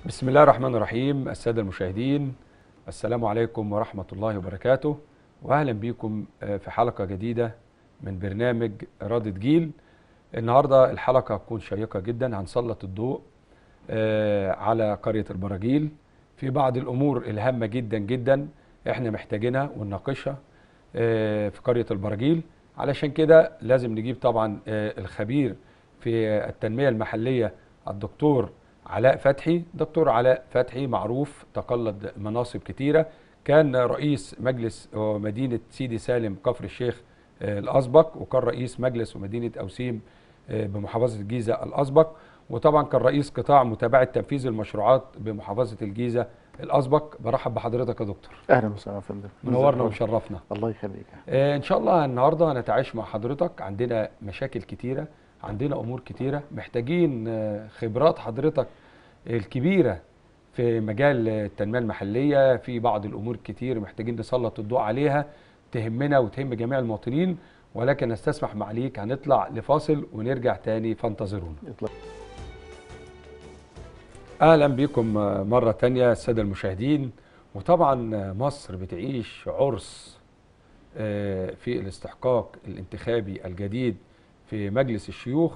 بسم الله الرحمن الرحيم السادة المشاهدين السلام عليكم ورحمة الله وبركاته وأهلا بكم في حلقة جديدة من برنامج إرادة جيل النهاردة الحلقة هتكون شيقة جدا هنسلط الضوء آه، على قرية البراجيل في بعض الأمور الهامة جدا جدا احنا محتاجينها ونناقشها آه، في قرية البراجيل علشان كده لازم نجيب طبعا آه، الخبير في التنمية المحلية الدكتور علاء فتحي دكتور علاء فتحي معروف تقلد مناصب كتيرة كان رئيس مجلس مدينة سيدي سالم كفر الشيخ آه، الأسبق وكان رئيس مجلس ومدينة أوسيم آه، بمحافظة الجيزة الأسبق وطبعا كان رئيس قطاع متابعة تنفيذ المشروعات بمحافظة الجيزة الأسبق برحب بحضرتك يا دكتور اهلا وسهلا يا فندم منورنا ومشرفنا الله يخليك آه، ان شاء الله النهارده هنتعايش مع حضرتك عندنا مشاكل كتيره عندنا امور كتيره محتاجين آه، خبرات حضرتك الكبيره في مجال التنميه المحليه في بعض الامور كتير محتاجين نسلط الضوء عليها تهمنا وتهم جميع المواطنين ولكن استسمح معاليك هنطلع لفاصل ونرجع تاني فانتظرونا اطلع اهلا بكم مره تانية الساده المشاهدين وطبعا مصر بتعيش عرس آه، في الاستحقاق الانتخابي الجديد في مجلس الشيوخ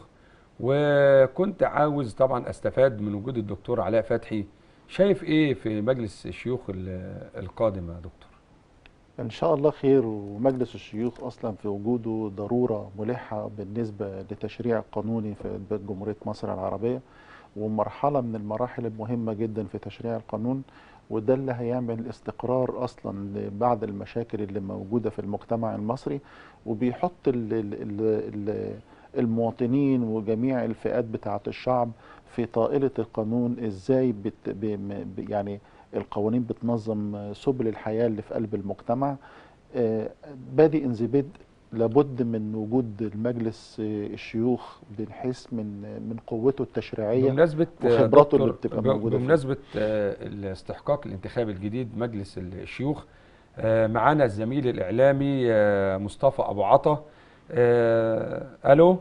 وكنت عاوز طبعا استفاد من وجود الدكتور علاء فتحي شايف ايه في مجلس الشيوخ ال- القادم يا دكتور ان شاء الله خير ومجلس الشيوخ اصلا في وجوده ضروره ملحه بالنسبه لتشريع قانوني في جمهوريه مصر العربيه ومرحله من المراحل المهمه جدا في تشريع القانون وده اللي هيعمل استقرار اصلا لبعض المشاكل اللي موجوده في المجتمع المصري وبيحط ال ال ال ال المواطنين وجميع الفئات بتاعه الشعب في طائله القانون ازاي بت ب ب- يعني القوانين بتنظم سبل الحياه اللي في قلب المجتمع آه، بادئ ذي بدء لابد من وجود المجلس آه، الشيوخ بحيث من من قوته التشريعيه بمناسبه آه، وخبراته اللي دكتور، بتبقى ب- موجودة فيه. بمناسبه آه، الاستحقاق الانتخابي الجديد مجلس الشيوخ آه، معانا الزميل الاعلامي آه، مصطفى ابو عطا آه، الو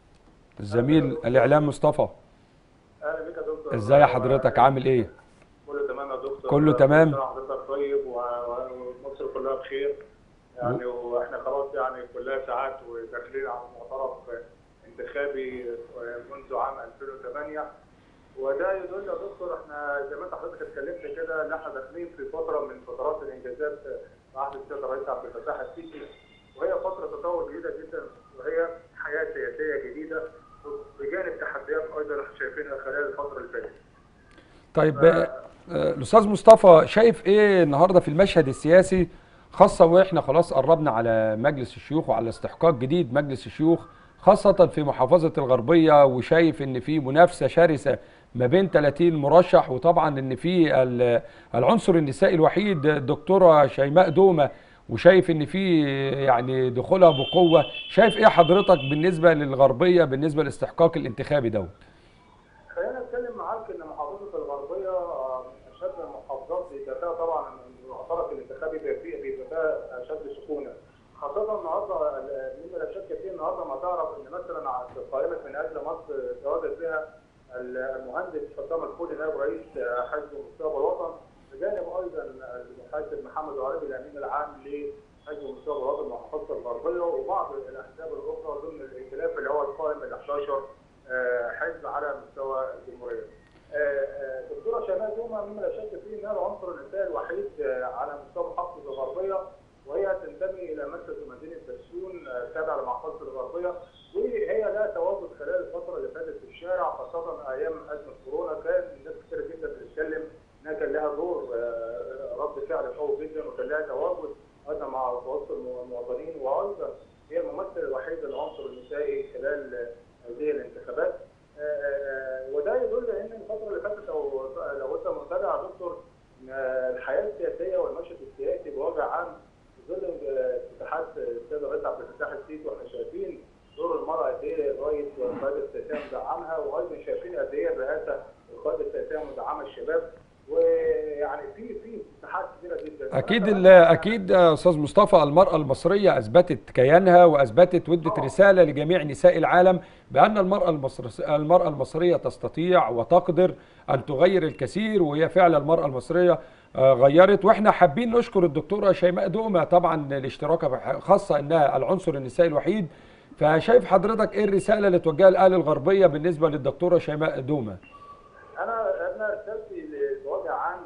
الزميل الاعلام مصطفى اهلا بك يا دكتور ازاي حضرتك عامل ايه كله تمام يا دكتور كله تمام؟ كل سنة حضرتك طيب و- و- ومصر كلها بخير يعني واحنا خلاص يعني كلها ساعات وداخلين على معترف انتخابي منذ عام 2008 وده يدل يا دكتور احنا زي ما انت حضرتك اتكلمت كده ان احنا داخلين في فتره من فترات الانجازات في عهد السيد الرئيس عبد الفتاح السيسي وهي فتره تطور جديده جدا وهي حياه سياسيه جديده بجانب تحديات ايضا احنا شايفينها خلال الفتره اللي فاتت. طيب آه، آه، الاستاذ مصطفى شايف ايه النهارده في المشهد السياسي خاصه واحنا خلاص قربنا على مجلس الشيوخ وعلى استحقاق جديد مجلس الشيوخ خاصه في محافظه الغربيه وشايف ان في منافسه شرسه ما بين 30 مرشح وطبعا ان في ال- العنصر النسائي الوحيد الدكتوره شيماء دومه وشايف ان في يعني دخولها بقوه شايف ايه حضرتك بالنسبه للغربيه بالنسبه للاستحقاق الانتخابي دوت خلينا نتكلم معاك ان محافظه الغربيه آه، من اشد المحافظات بيبقى فيها طبعا المعترف الانتخابي بيبقى فيه- بيبقى فيها اشد سخونه خاصه النهارده ال- مما لا شك فيه النهارده ما تعرف ان مثلا على قائمه من اجل مصر تواجد فيها ال- المهندس حسام الخولي نائب رئيس آه، حزب مستقبل الوطن بجانب ايضا المحاسب محمد عربي الامين العام لحزب مستقبل الوطن محافظه الغربيه وبعض الاحزاب الاخرى ضمن الائتلاف اللي هو القائم ال 11 آه، حزب على مستوى الجمهوريه. آه، آه، دكتوره شيماء دومه مما لا شك فيه انها العنصر النسائي الوحيد آه، على مستوى محافظه الغربيه وهي تنتمي الى مركز مدينه بسيون آه، تابع لمحافظه الغربيه وهي لها تواجد خلال الفتره اللي فاتت في الشارع خاصه ايام ازمه كورونا كان الناس كتير جدا بتتكلم انها كان لها دور آه، رد فعل قوي جدا وكان لها تواجد ايضا مع وسط المواطنين وايضا هي الممثل الوحيد للعنصر النسائي خلال آه، هذه الانتخابات آه، آه، وده يدل ان الفتره اللي فاتت لو لو انت متابع يا دكتور إن الحياه السياسيه والمشهد السياسي بوجه عام في ظل آه، اتحاد السيد الرئيس عبد الفتاح السيسي واحنا شايفين دور المراه قد ايه الرئيس والقياده السياسيه مدعمها وايضا شايفين قد ايه الرئاسه والقياده السياسيه مدعمه الشباب ويعني في في مساحات كبيره جدا اكيد ال- اكيد يا استاذ مصطفى المراه المصريه اثبتت كيانها واثبتت ودت طبعا. رساله لجميع نساء العالم بان المراه المصر المراه المصريه تستطيع وتقدر ان تغير الكثير وهي فعلا المراه المصريه آه، غيرت واحنا حابين نشكر الدكتوره شيماء دومه طبعا الاشتراكه في- خاصه انها العنصر النسائي الوحيد فشايف حضرتك ايه الرساله اللي توجهها الاهل الغربيه بالنسبه للدكتوره شيماء دومه انا انا رسالتي بوجه عام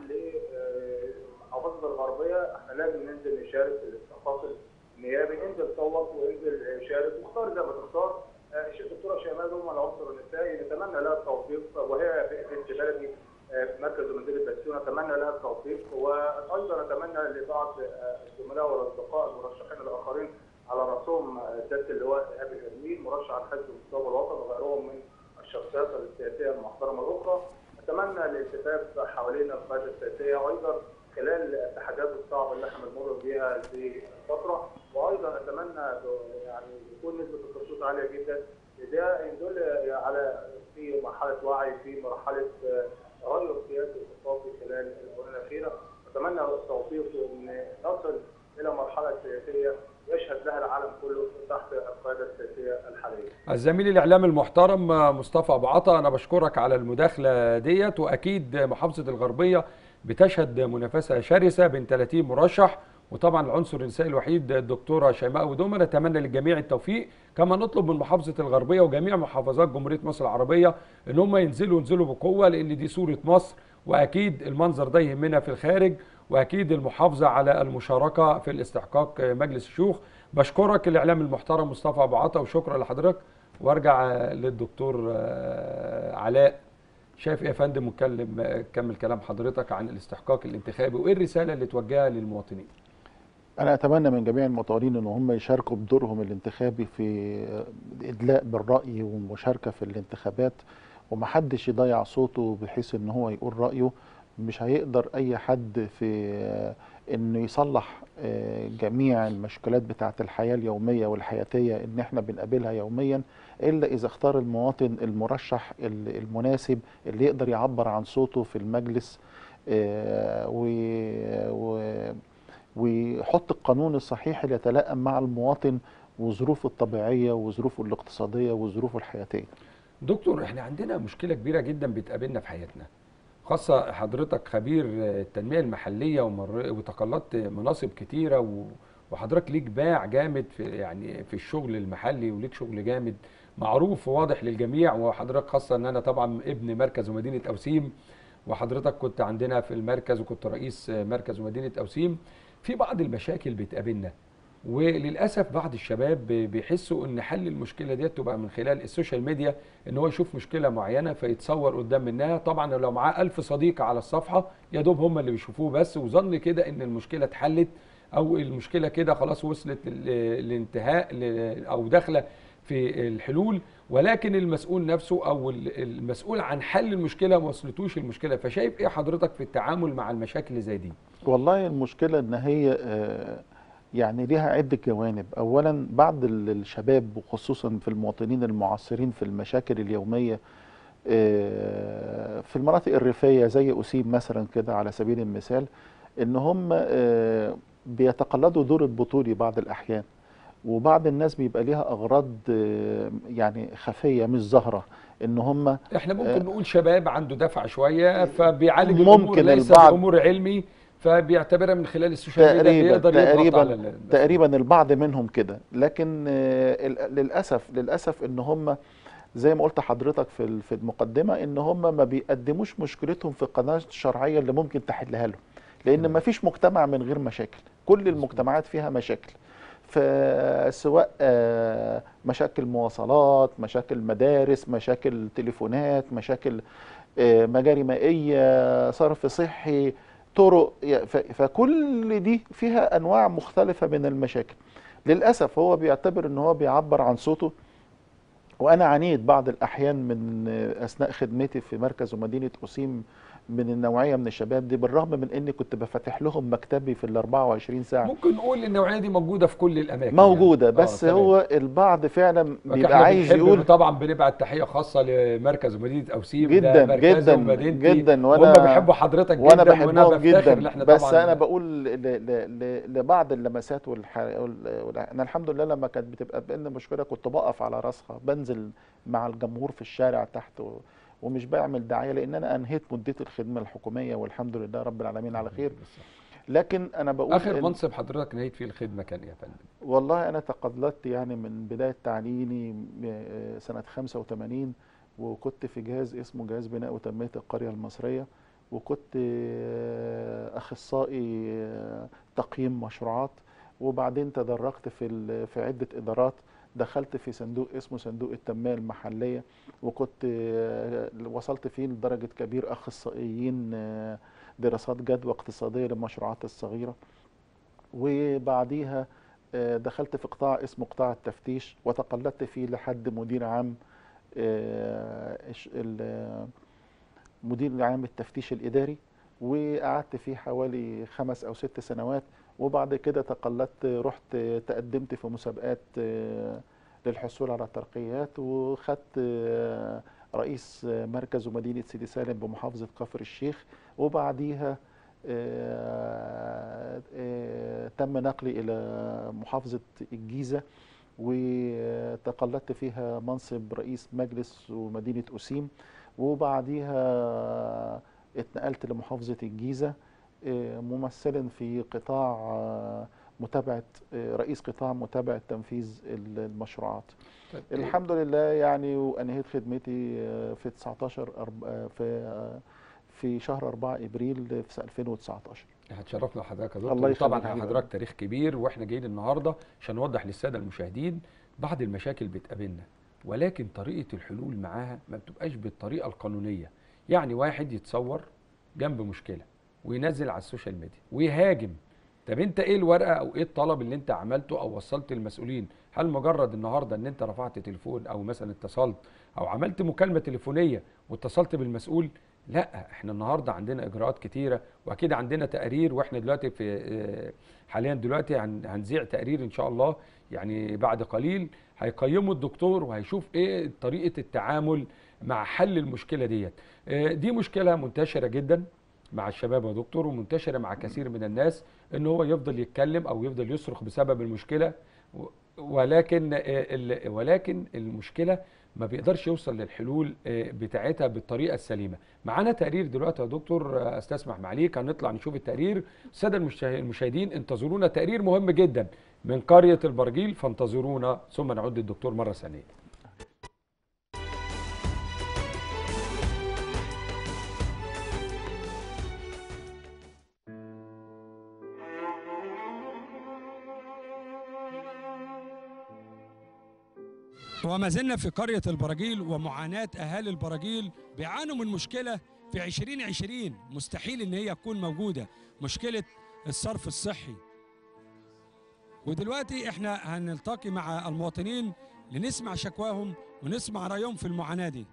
لمحافظه الغربيه احنا لازم ننزل نشارك في الاستنقاص النيابي انزل صوت وانزل شارك واختار زي ما تختار آه، الدكتوره شيماء دوما العنصر النسائي نتمنى لها التوفيق وهي في بنت بلدي آه، في مركز مدينه بسيون نتمنى لها التوفيق وايضا نتمنى لبعض آه، الزملاء والاصدقاء المرشحين الاخرين على راسهم آه، سياده اللواء ابي الهرمين مرشح على حزب المستوى الوطني وغيرهم من الشخصيات السياسيه المحترمه الاخرى نتمنى الالتفاف حوالين القياده السياسيه وايضا خلال التحديات الصعبه اللي احنا بنمر بيها في الفتره وايضا نتمنى يعني يكون نسبه التصويت عاليه جدا ده يدل على في مرحله وعي في مرحله آه، تغير سياسي اقتصادي خلال الاونه الاخيره نتمنى التوفيق ان نصل الى مرحله سياسيه يشهد لها العالم كله تحت القياده السياسيه الحاليه. الزميل الاعلامي المحترم آه، مصطفى ابو عطا انا بشكرك على المداخله ديت واكيد محافظه الغربيه بتشهد منافسه شرسه بين 30 مرشح وطبعا العنصر النسائي الوحيد الدكتوره شيماء ودومه نتمنى للجميع التوفيق كما نطلب من محافظه الغربيه وجميع محافظات جمهوريه مصر العربيه ان هم ينزلوا ينزلوا بقوه لان دي صوره مصر واكيد المنظر ده يهمنا في الخارج واكيد المحافظه على المشاركه في الاستحقاق مجلس الشيوخ بشكرك الاعلام المحترم مصطفى ابو عطا وشكرا لحضرتك وارجع آه، للدكتور آه، علاء شايف ايه يا فندم واتكلم آه، كمل كلام حضرتك عن الاستحقاق الانتخابي وايه الرساله اللي توجهها للمواطنين انا اتمنى من جميع المواطنين ان هم يشاركوا بدورهم الانتخابي في ادلاء بالراي والمشاركه في الانتخابات ومحدش يضيع صوته بحيث ان هو يقول رايه مش هيقدر اي حد في انه يصلح آه، جميع المشكلات بتاعه الحياه اليوميه والحياتيه ان احنا بنقابلها يوميا الا اذا اختار المواطن المرشح ال- المناسب اللي يقدر يعبر عن صوته في المجلس آه، و- و- ويحط القانون الصحيح اللي يتلائم مع المواطن وظروفه الطبيعيه وظروفه الاقتصاديه وظروفه الحياتيه دكتور احنا عندنا مشكله كبيره جدا بتقابلنا في حياتنا خاصه حضرتك خبير التنميه المحليه ومر... وتقلدت مناصب كتيره و... وحضرتك ليك باع جامد في يعني في الشغل المحلي وليك شغل جامد معروف وواضح للجميع وحضرتك خاصه ان انا طبعا ابن مركز ومدينه اوسيم وحضرتك كنت عندنا في المركز وكنت رئيس مركز ومدينه اوسيم في بعض المشاكل بتقابلنا وللاسف بعض الشباب بيحسوا ان حل المشكله ديت تبقى من خلال السوشيال ميديا ان هو يشوف مشكله معينه فيتصور قدام منها طبعا لو معاه ألف صديق على الصفحه يا دوب هم اللي بيشوفوه بس وظن كده ان المشكله اتحلت او المشكله كده خلاص وصلت لل- للانتهاء ل- او داخله في الحلول ولكن المسؤول نفسه او ال- المسؤول عن حل المشكله ما وصلتوش المشكله فشايف ايه حضرتك في التعامل مع المشاكل اللي زي دي والله المشكلة ان هي آه، يعني ليها عدة جوانب اولا بعض ال- الشباب وخصوصا في المواطنين المعاصرين في المشاكل اليومية آه، في المناطق الريفية زي أسيم مثلا كده على سبيل المثال ان هم آه، بيتقلدوا دور البطولي بعض الأحيان وبعض الناس بيبقى ليها أغراض آه، يعني خفية مش ظاهرة ان هم احنا ممكن آه. نقول شباب عنده دفعه شويه فبيعالج الامور ممكن ليس البعض- بامور علمي فبيعتبرها من خلال السوشيال ميديا اللي تقريبا يقدر يضغط على تقريبا ال- تقريبا البعض منهم كده لكن آه، ال- للاسف للاسف ان هم زي ما قلت حضرتك في ال- في المقدمه ان هم ما بيقدموش مشكلتهم في القناه الشرعيه اللي ممكن تحلها لهم لان تمام. ما فيش مجتمع من غير مشاكل كل المجتمعات فيها مشاكل فسواء آه، مشاكل مواصلات مشاكل مدارس مشاكل تليفونات مشاكل آه، مجاري مائيه صرف صحي طرق ي- ف- فكل دي فيها انواع مختلفه من المشاكل للاسف هو بيعتبر ان هو بيعبر عن صوته وانا عانيت بعض الاحيان من اثناء خدمتي في مركز ومدينه قسيم من النوعيه من الشباب دي بالرغم من اني كنت بفتح لهم مكتبي في ال 24 ساعه ممكن نقول النوعيه دي موجوده في كل الاماكن موجوده يعني. بس آه، تمام. هو البعض فعلا فك بيبقى احنا عايز بنحب يقول طبعا بنبعت تحيه خاصه لمركز ومدينه اوسيم جدا ده مركزي جدا ومدينتي جدا وهم وانا بيحبوا حضرتك وانا جدا وانا بحبهم بفتخر ان جدا احنا بس طبعا انا بقول ل- ل- ل- لبعض اللمسات والح... وال... وال... انا الحمد لله لما كانت بتبقى بان مشكله كنت بقف على راسها بنزل بنزل مع الجمهور في الشارع تحت و- ومش بعمل دعايه لان انا انهيت مدتي الخدمه الحكوميه والحمد لله رب العالمين على خير لكن انا بقول اخر إن- منصب حضرتك نهيت فيه الخدمه كان ايه يا فندم؟ والله أنا تقلدت يعني من بداية تعليمي م- سنة 85 وكنت في جهاز اسمه جهاز بناء وتنمية القرية المصرية وكنت آه، أخصائي آه، تقييم مشروعات وبعدين تدرجت في ال- في عدة إدارات دخلت في صندوق اسمه صندوق التنمية المحلية وكنت آه، وصلت فيه لدرجة كبير أخصائيين آه، دراسات جدوى اقتصادية للمشروعات الصغيرة وبعديها آه، دخلت في قطاع اسمه قطاع التفتيش وتقلدت فيه لحد مدير عام آه، الش- ال- مدير عام التفتيش الإداري وقعدت فيه حوالي خمس أو ست سنوات وبعد كده تقلدت رحت تقدمت في مسابقات آه، للحصول على ترقيات وخدت آه، رئيس مركز ومدينة سيدي سالم بمحافظة كفر الشيخ وبعديها آه، آه، تم نقلي إلى محافظة الجيزة وتقلدت فيها منصب رئيس مجلس ومدينة أسيم وبعديها اتنقلت لمحافظة الجيزة آه، ممثلا في قطاع آه، متابعة آه، رئيس قطاع متابعة تنفيذ المشروعات طيب الحمد لله يعني وانهيت خدمتي آه، في 19 أرب- آه، في آه، في شهر 4 ابريل في 2019 هتشرفنا حضرتك يا دكتور الله يخليك طبعا حبيبي. حضرتك تاريخ كبير واحنا جايين النهارده عشان نوضح للساده المشاهدين بعض المشاكل بتقابلنا ولكن طريقه الحلول معاها ما بتبقاش بالطريقه القانونيه يعني واحد يتصور جنب مشكله وينزل على السوشيال ميديا ويهاجم طب انت ايه الورقه او ايه الطلب اللي انت عملته او وصلت للمسؤولين هل مجرد النهارده ان انت رفعت تليفون او مثلا اتصلت او عملت مكالمه تليفونيه واتصلت بالمسؤول لا احنا النهارده عندنا اجراءات كتيره واكيد عندنا تقارير واحنا دلوقتي في اه، حاليا دلوقتي هن- هنذيع تقرير ان شاء الله يعني بعد قليل هيقيمه الدكتور وهيشوف ايه طريقه التعامل مع حل المشكله ديت اه، دي مشكله منتشره جدا مع الشباب يا دكتور ومنتشره مع كثير من الناس ان هو يفضل يتكلم او يفضل يصرخ بسبب المشكله و- ولكن اه، ال- ولكن المشكله ما بيقدرش يوصل للحلول اه، بتاعتها بالطريقه السليمه معانا تقرير دلوقتي يا دكتور اه، استسمح معاليك هنطلع نشوف التقرير الساده المشاه- المشاهدين انتظرونا تقرير مهم جدا من قريه البرجيل فانتظرونا ثم نعود للدكتور مره ثانيه وما زلنا في قرية البراجيل ومعاناة أهالي البراجيل بيعانوا من مشكلة في 2020 مستحيل إن هي تكون موجودة مشكلة الصرف الصحي ودلوقتي احنا هنلتقي مع المواطنين لنسمع شكواهم ونسمع رأيهم في المعاناة دي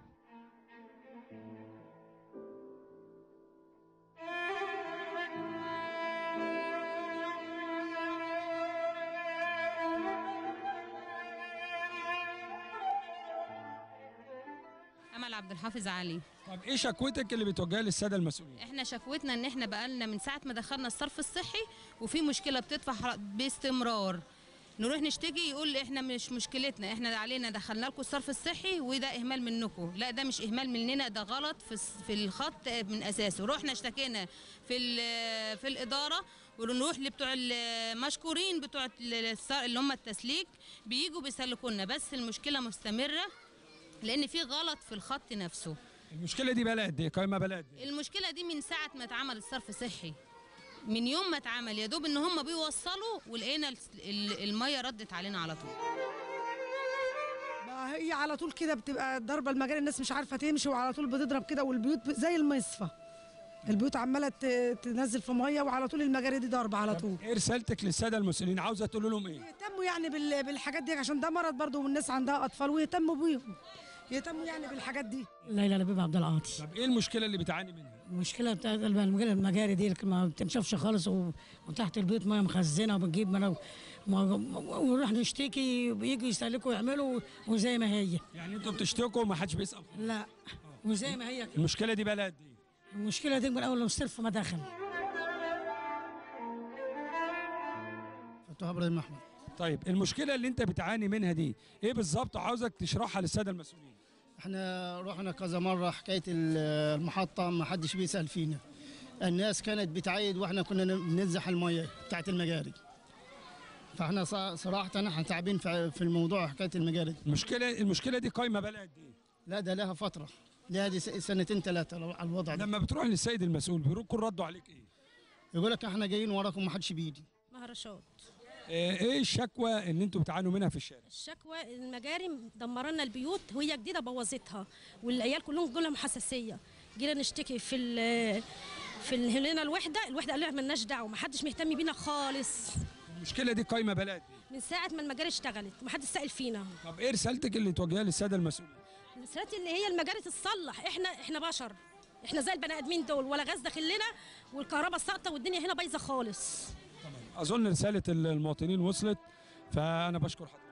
امل عبد الحافظ علي طب ايه شكوتك اللي بتوجهها للسادة المسؤولين احنا شكوتنا ان احنا بقالنا من ساعه ما دخلنا الصرف الصحي وفي مشكله بتدفع باستمرار نروح نشتكي يقول احنا مش مشكلتنا احنا علينا دخلنا لكم الصرف الصحي وده اهمال منكم لا ده مش اهمال مننا ده غلط في الس- في الخط من اساسه رحنا اشتكينا في ال- في الاداره ونروح لبتوع المشكورين بتوع ال- الص- اللي هم التسليك بيجوا بيسلكوا لنا بس المشكله مستمره لان في غلط في الخط نفسه المشكلة دي بقى قد ايه قايمة بقى قد ايه المشكله دي من ساعه ما اتعمل الصرف صحي من يوم ما اتعمل يا دوب ان هم بيوصلوا ولقينا الس- ال- الميه ردت علينا على طول بقى هي على طول كده بتبقى ضربه المجال الناس مش عارفه تمشي وعلى طول بتضرب كده والبيوت ب- زي المصفى البيوت عماله ت- تنزل في ميه وعلى طول المجاري دي ضربه على طول ايه رسالتك للسادة المسؤولين عاوزة تقول لهم ايه يهتموا يعني بال- بالحاجات دي عشان ده مرض برضو والناس عندها اطفال ويهتموا بيهم يهتموا يعني بالحاجات دي ليلى لبيب عبد العاطي طب ايه المشكلة اللي بتعاني منها المشكله بتاعت المجال المجاري دي اللي ما بتنشفش خالص و- وتحت البيوت ميه مخزنه وبتجيب منها ونروح نشتكي بيجوا يسلكوا يعملوا وزي ما هي يعني انتوا بتشتكوا وما حدش بيسأل لا وزي ما هي كده المشكلة دي بقى قد ايه المشكله دي من اول ما الصرف ما دخل فتوح ابراهيم احمد طيب المشكله اللي انت بتعاني منها دي ايه بالظبط عاوزك تشرحها للساده المسؤولين احنا رحنا كذا مرة حكاية ال- المحطة ما حدش بيسأل فينا الناس كانت بتعيد واحنا كنا بننزح المية بتاعت المجاري فاحنا ص- صراحة احنا تعبين في في الموضوع حكاية المجاري دي. المشكله المشكله دي قايمه بقى قد ايه لا ده لها فترة لها دي س- سنتين ثلاثة لو على الوضع ده لما بتروح للسيد المسؤول بيكون ردوا عليك ايه يقول لك احنا جايين وراكم ما حدش بيجي مهرشات آه، ايه الشكوى اللي انتوا بتعانوا منها في الشارع الشكوى المجاري دمر لنا البيوت وهي جديده بوظتها والعيال كلهم جولهم حساسيه جينا نشتكي في ال في ال- هنا الوحده الوحده قالوا لنا مالناش دعوه ما حدش مهتم بينا خالص المشكله دي قايمه بقى قد ايه من ساعه ما المجاري اشتغلت ما حدش سائل فينا طب ايه رسالتك اللي توجهها للساده المسؤولين الرسالات اللي هي المجاري تتصلح احنا احنا بشر احنا زي البني ادمين دول ولا غاز داخل لنا والكهرباء ساقطه والدنيا هنا بايظه خالص اظن رساله المواطنين وصلت فانا بشكر حضرتك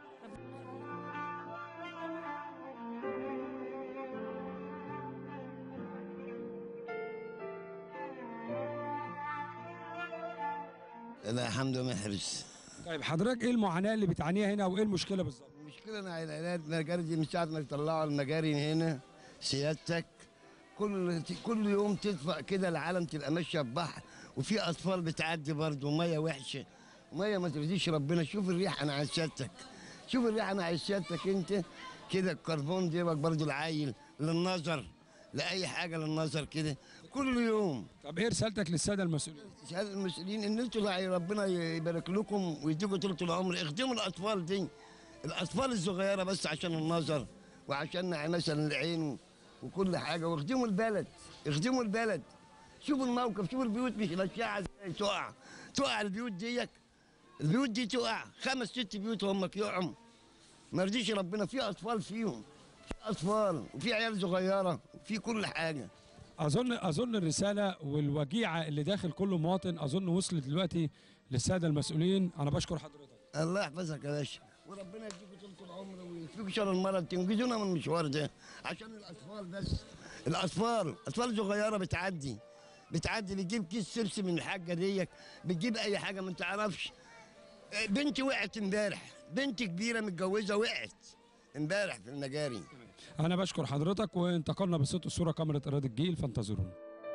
انا حمد محرز طيب حضرتك ايه المعاناه اللي بتعانيها هنا وايه المشكله بالظبط المشكله ان العائلات المجاري دي من ساعه ما يطلعوا المجاري هنا سيادتك كل كل يوم تدفع كده العالم تبقى ماشيه في بحر وفي اطفال بتعدي برضه وميه وحشه ميه ما ترضيش ربنا شوف الريح انا عايز سيادتك شوف الريح انا عايز سيادتك انت كده الكربون دي برضه العايل للنظر لاي حاجه للنظر كده كل يوم طب ايه رسالتك للساده المسؤولين سأل المسؤولين ان انتوا لا- ربنا يبارك لكم ويديكم طول العمر اخدموا الاطفال دي الاطفال الصغيره بس عشان النظر وعشان مثلا العين وكل حاجه واخدموا البلد اخدموا البلد شوفوا الموقف شوفوا البيوت مش ماشيه ازاي تقع تقع البيوت ديك البيوت دي تقع خمس ست بيوت هم يقعوا ما يرضيش ربنا في اطفال فيهم في اطفال وفي عيال صغيره وفي كل حاجه اظن اظن الرساله والوجيعه اللي داخل كل مواطن اظن وصلت دلوقتي للساده المسؤولين انا بشكر حضرتك الله يحفظك يا باشا وربنا يديكم طول العمر ويكفيكم شر المرض تنقذونا من المشوار ده عشان الاطفال بس الاطفال اطفال صغيره بتعدي بتعدي بتجيب كيس سبسي من الحاجه ديك بتجيب اي حاجه ما تعرفش آه، بنتي وقعت امبارح بنت كبيره متجوزه وقعت امبارح في المجاري انا بشكر حضرتك وانتقلنا بصوت الصوره كاميرا اراده الجيل فانتظرونا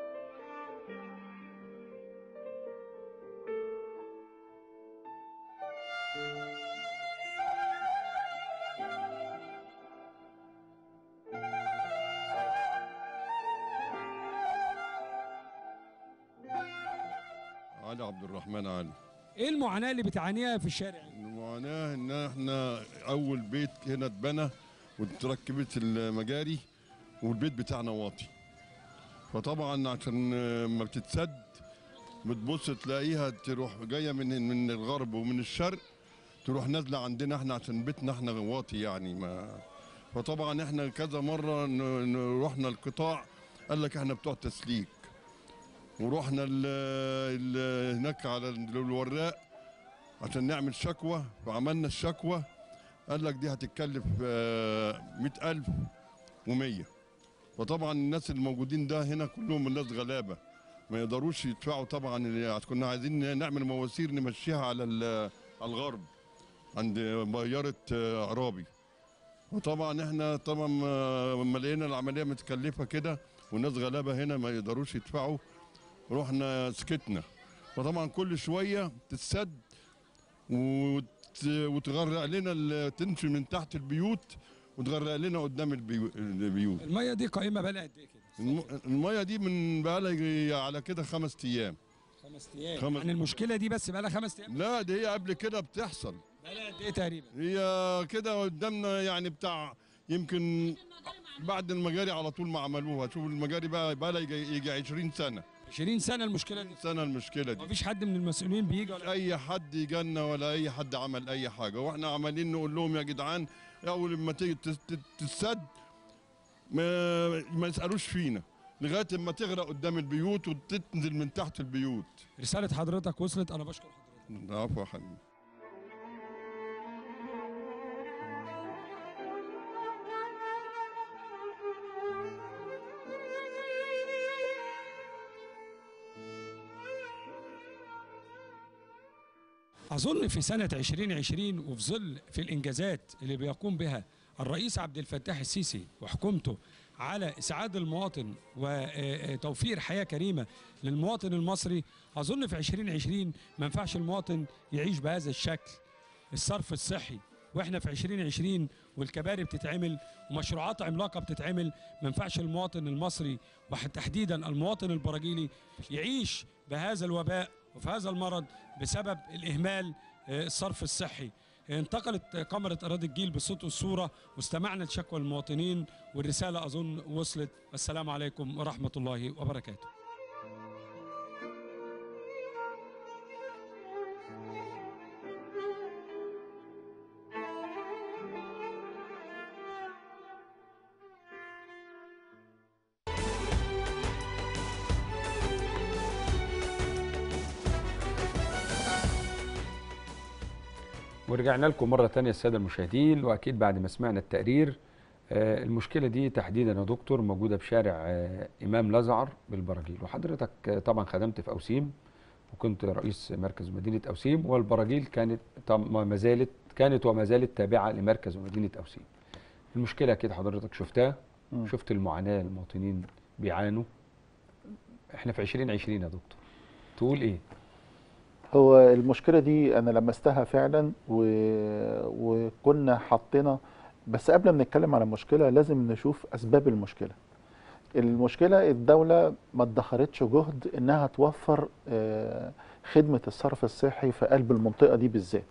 علي عبد الرحمن علي ايه المعاناه اللي بتعانيها في الشارع المعاناة ان احنا اول بيت هنا اتبنى واتركبت المجاري والبيت بتاعنا واطي فطبعا عشان ما بتتسد بتبص تلاقيها تروح جايه من من الغرب ومن الشرق تروح نازله عندنا احنا عشان بيتنا احنا واطي يعني ما فطبعا احنا كذا مره ن- ن- رحنا القطاع قال لك احنا بتوع تسليك ورحنا ال ال هناك على الوراق عشان نعمل شكوى وعملنا الشكوى قال لك دي هتتكلف مئة ألف ومية فطبعا الناس الموجودين ده هنا كلهم الناس غلابة ما يقدروش يدفعوا طبعا اللي- كنا عايزين نعمل مواسير نمشيها على ال- على الغرب عند بيارة آه، عرابي وطبعا احنا طبعا ما- لما لقينا العمليه متكلفه كده والناس غلابه هنا ما يقدروش يدفعوا رحنا سكتنا فطبعا كل شويه تتسد وت... وتغرق لنا ال- تمشي من تحت البيوت وتغرق لنا قدام البيو... البيوت الميه دي قائمه بقى قد ايه كده الم... الميه دي من بقى يجي على كده خمس ايام خمس ايام خمس- يعني المشكله دي بس بقى لها خمس ايام لا دي هي قبل كده بتحصل بقى لها قد ايه تقريبا هي كده قدامنا يعني بتاع يمكن بعد المجاري على طول ما عملوها شوف المجاري بقى بقى لها يجي, يجي 20 سنه 20 سنه المشكله دي سنه المشكله دي مفيش حد من المسؤولين بيجي ولا اي حد يجينا ولا اي حد عمل اي حاجه واحنا عمالين نقول لهم يا جدعان اول ما تيجي تس- تت- تتسد ما, ما يسالوش فينا لغايه اما تغرق قدام البيوت وتنزل من تحت البيوت رساله حضرتك وصلت انا بشكر حضرتك عفوا يا حبيبي أظن في سنة 2020 وفي ظل في الإنجازات اللي بيقوم بها الرئيس عبد الفتاح السيسي وحكومته على إسعاد المواطن وتوفير حياة كريمة للمواطن المصري أظن في 2020 ما ينفعش المواطن يعيش بهذا الشكل الصرف الصحي واحنا في 2020 والكباري بتتعمل ومشروعات عملاقه بتتعمل ما ينفعش المواطن المصري وتحديدا المواطن البراجيلي يعيش بهذا الوباء وفي هذا المرض بسبب الاهمال آه، الصرف الصحي انتقلت كاميرا اراضي الجيل بالصوت والصوره واستمعنا لشكوى المواطنين والرساله اظن وصلت السلام عليكم ورحمه الله وبركاته ورجعنا لكم مرة تانية السادة المشاهدين وأكيد بعد ما سمعنا التقرير آه، المشكلة دي تحديدا يا دكتور موجودة بشارع آه، إمام لزعر بالبراجيل وحضرتك آه، طبعا خدمت في أوسيم وكنت رئيس مركز مدينة أوسيم والبراجيل كانت طب- ما زالت كانت وما زالت تابعة لمركز مدينة أوسيم المشكلة أكيد حضرتك شفتها مم. شفت المعاناة المواطنين بيعانوا احنا في 2020 يا دكتور تقول ايه؟ هو المشكلة دي أنا لمستها فعلا و... وكنا حطينا بس قبل ما نتكلم على المشكلة لازم نشوف أسباب المشكلة المشكلة الدولة ما ادخرتش جهد إنها توفر آه، خدمة الصرف الصحي في قلب المنطقة دي بالذات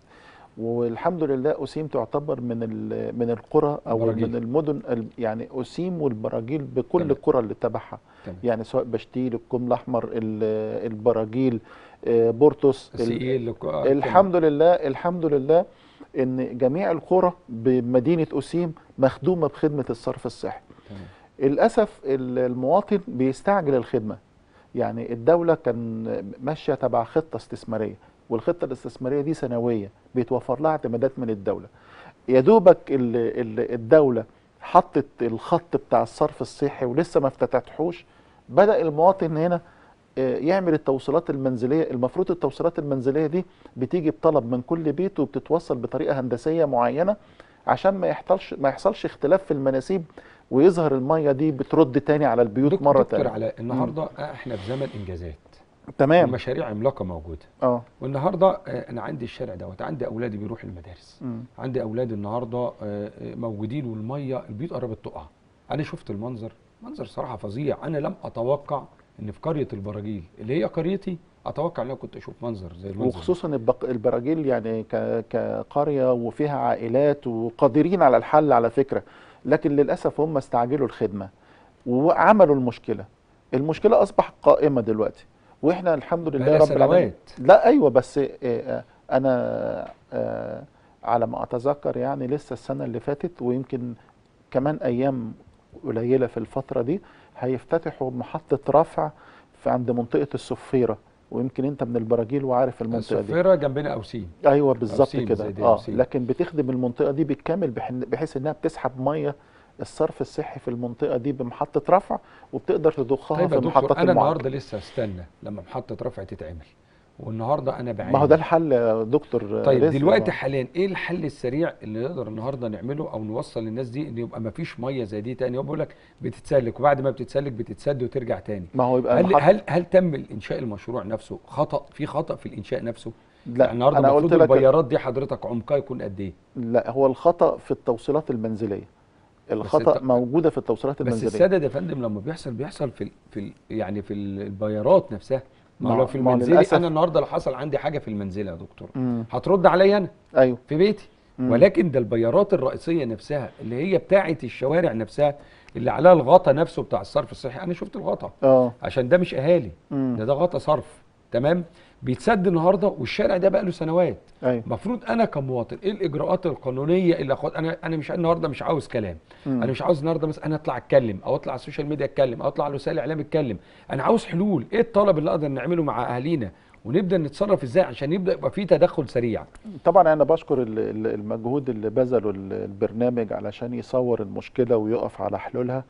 والحمد لله أسيم تعتبر من ال- من القرى أو براجيل. من المدن ال- يعني أسيم والبراجيل بكل تمام. القرى اللي تبعها تمام. يعني سواء بشتيل الكوم الأحمر ال- البراجيل آه، بورتوس ال- السئيل الحمد لله الحمد لله ان جميع القرى بمدينه اسيم مخدومه بخدمه الصرف الصحي تمام. للاسف ال- المواطن بيستعجل الخدمه يعني الدوله كان ماشيه تبع خطه استثماريه والخطه الاستثماريه دي سنويه بيتوفر لها اعتمادات من الدوله يا دوبك ال- ال- الدوله حطت الخط بتاع الصرف الصحي ولسه ما افتتحوش بدا المواطن هنا آه، يعمل التوصيلات المنزليه المفروض التوصيلات المنزليه دي بتيجي بطلب من كل بيت وبتتوصل بطريقه هندسيه معينه عشان ما يحصلش ما يحصلش اختلاف في المناسيب ويظهر الميه دي بترد تاني على البيوت دكتور مره دكتور تانية على النهارده احنا في زمن انجازات تمام ومشاريع عملاقه موجوده اه والنهارده آه، انا عندي الشارع دوت عندي اولادي بيروحوا المدارس مم. عندي اولادي النهارده آه، آه، موجودين والميه البيوت قربت تقع انا شفت المنظر منظر صراحه فظيع انا لم اتوقع ان في قريه البراجيل اللي هي قريتي اتوقع ان انا كنت اشوف منظر زي المنظر ده. وخصوصا البق- البراجيل يعني ك- كقريه وفيها عائلات وقادرين على الحل على فكره لكن للاسف هم استعجلوا الخدمه وعملوا المشكله المشكله اصبحت قائمه دلوقتي واحنا الحمد لله بقالها رب العالمين سنوات. لا ايوه بس آه، آه، انا آه، على ما اتذكر يعني لسه السنه اللي فاتت ويمكن كمان ايام قليله في الفتره دي هيفتتحوا محطه رفع في عند منطقه الصفيره ويمكن انت من البراجيل وعارف المنطقه دي الصفيره جنبنا اوسيم ايوه بالظبط أوسيم كده زي دي اه أوسيم. لكن بتخدم المنطقه دي بالكامل بحن- بحيث انها بتسحب ميه الصرف الصحي في المنطقه دي بمحطه رفع وبتقدر تضخها طيب في يا محطات دكتور انا المعالجه النهارده لسه استنى لما محطه رفع تتعمل والنهارده انا بعاني ما هو ده الحل يا دكتور طيب رزق. دلوقتي حاليا ايه الحل السريع اللي نقدر النهارده نعمله او نوصل للناس دي ان يبقى ما فيش ميه زي دي تاني هو بيقول لك بتتسلك وبعد ما بتتسلك بتتسد وترجع تاني ما هو يبقى هل المحط- هل هل تم الانشاء المشروع نفسه خطا في خطا في الانشاء نفسه لا يعني النهارده انا المفروض قلت لك البيارات دي حضرتك عمقها يكون قد ايه لا هو الخطا في التوصيلات المنزليه الخطا الت- موجوده في التوصيلات بس المنزليه السدد يا فندم لما بيحصل بيحصل في ال في ال يعني في ال- البيارات نفسها ما هو ما- لو في ما هو المنزلي للأسف- انا النهارده لو حصل عندي حاجه في المنزل يا دكتور مم. هترد عليا انا ايوه في بيتي مم. ولكن ده البيارات الرئيسيه نفسها اللي هي بتاعه الشوارع نفسها اللي عليها الغطا نفسه بتاع الصرف الصحي انا شفت الغطا اه عشان ده مش اهالي مم. ده ده غطا صرف تمام بيتسد النهارده والشارع ده بقى له سنوات ايوه المفروض انا كمواطن ايه الاجراءات القانونيه اللي أخد انا انا مش النهارده مش عاوز كلام مم. انا مش عاوز النهارده مثلا انا اطلع اتكلم او اطلع على السوشيال ميديا اتكلم او اطلع على وسائل الاعلام اتكلم انا عاوز حلول ايه الطلب اللي اقدر نعمله مع اهالينا ونبدا نتصرف ازاي عشان يبدا يبقى في تدخل سريع طبعا انا بشكر ال- ال- المجهود اللي بذله ال- البرنامج علشان يصور المشكله ويقف على حلولها